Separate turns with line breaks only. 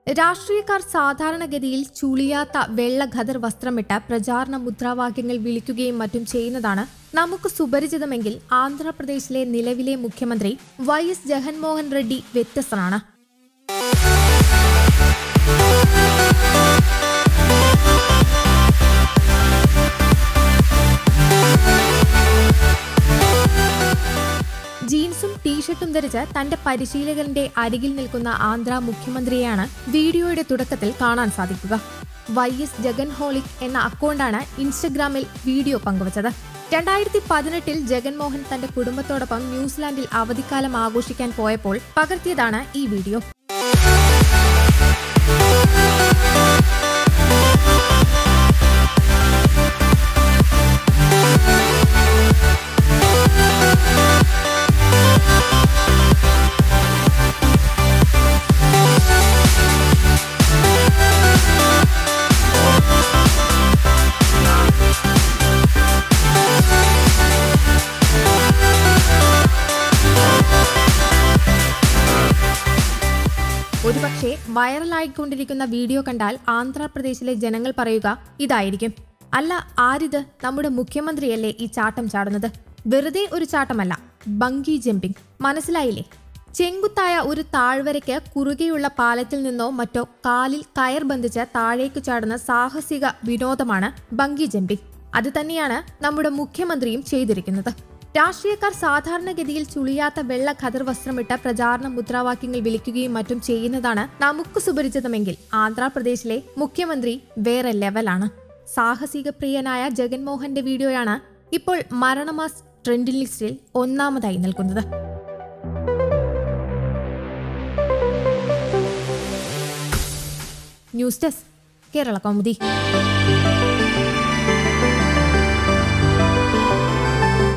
രാഷ്ട്രീയക്കാർ സാധാരണഗതിയിൽ ചുളിയാത്ത വെള്ള ഖദർ വസ്ത്രമിട്ട് പ്രചാരണ മുദ്രാവാക്യങ്ങൾ വിളിക്കുകയും മറ്റും ചെയ്യുന്നതാണ് നമുക്ക് സുപരിചിതമെങ്കിൽ ആന്ധ്രാപ്രദേശിലെ നിലവിലെ മുഖ്യമന്ത്രി വൈ എസ് ജഗൻമോഹൻ റെഡ്ഡി വ്യത്യസ്തനാണ് ജീൻസും ടീഷർട്ടും ധരിച്ച് തന്റെ പരിശീലകന്റെ അരികിൽ നിൽക്കുന്ന ആന്ധ്ര മുഖ്യമന്ത്രിയെയാണ് വീഡിയോയുടെ തുടക്കത്തിൽ കാണാൻ സാധിക്കുക വൈ എസ് ജഗൻ ഹോളിക് എന്ന അക്കൗണ്ടാണ് ഇൻസ്റ്റഗ്രാമിൽ വീഡിയോ പങ്കുവച്ചത് രണ്ടായിരത്തി പതിനെട്ടിൽ ജഗൻമോഹൻ തന്റെ കുടുംബത്തോടൊപ്പം ന്യൂസിലാൻഡിൽ അവധിക്കാലം ആഘോഷിക്കാൻ പോയപ്പോൾ പകർത്തിയതാണ് ഈ വീഡിയോ ഒരുപക്ഷെ വൈറലായിക്കൊണ്ടിരിക്കുന്ന വീഡിയോ കണ്ടാൽ ആന്ധ്രാപ്രദേശിലെ ജനങ്ങൾ പറയുക ഇതായിരിക്കും അല്ല ആരിത് നമ്മുടെ മുഖ്യമന്ത്രിയല്ലേ ഈ ചാട്ടം ചാടുന്നത് വെറുതെ ഒരു ചാട്ടമല്ല ബങ്കി ജമ്പിംഗ് മനസ്സിലായില്ലേ ചെങ്കുത്തായ ഒരു താഴ്വരയ്ക്ക് കുറുകെയുള്ള പാലത്തിൽ നിന്നോ മറ്റോ കാലിൽ കയർ ബന്ധിച്ച് താഴേക്ക് ചാടുന്ന സാഹസിക വിനോദമാണ് ബങ്കി ജമ്പിംഗ് അത് തന്നെയാണ് നമ്മുടെ മുഖ്യമന്ത്രിയും ചെയ്തിരിക്കുന്നത് രാഷ്ട്രീയക്കാർ സാധാരണഗതിയിൽ ചുളിയാത്ത വെള്ള ഖദർ വസ്ത്രമിട്ട് പ്രചാരണ മുദ്രാവാക്യങ്ങൾ വിളിക്കുകയും മറ്റും ചെയ്യുന്നതാണ് നമുക്ക് സുപരിചിതമെങ്കിൽ ആന്ധ്രാപ്രദേശിലെ മുഖ്യമന്ത്രി വേറെ ലെവലാണ് സാഹസിക പ്രിയനായ ജഗൻമോഹന്റെ വീഡിയോയാണ് ഇപ്പോൾ മരണമാസ് ട്രെൻഡിംഗ് ലിസ്റ്റിൽ ഒന്നാമതായി നിൽക്കുന്നത് ന്യൂസ് ഡെസ്ക് കേരള കൗമുദി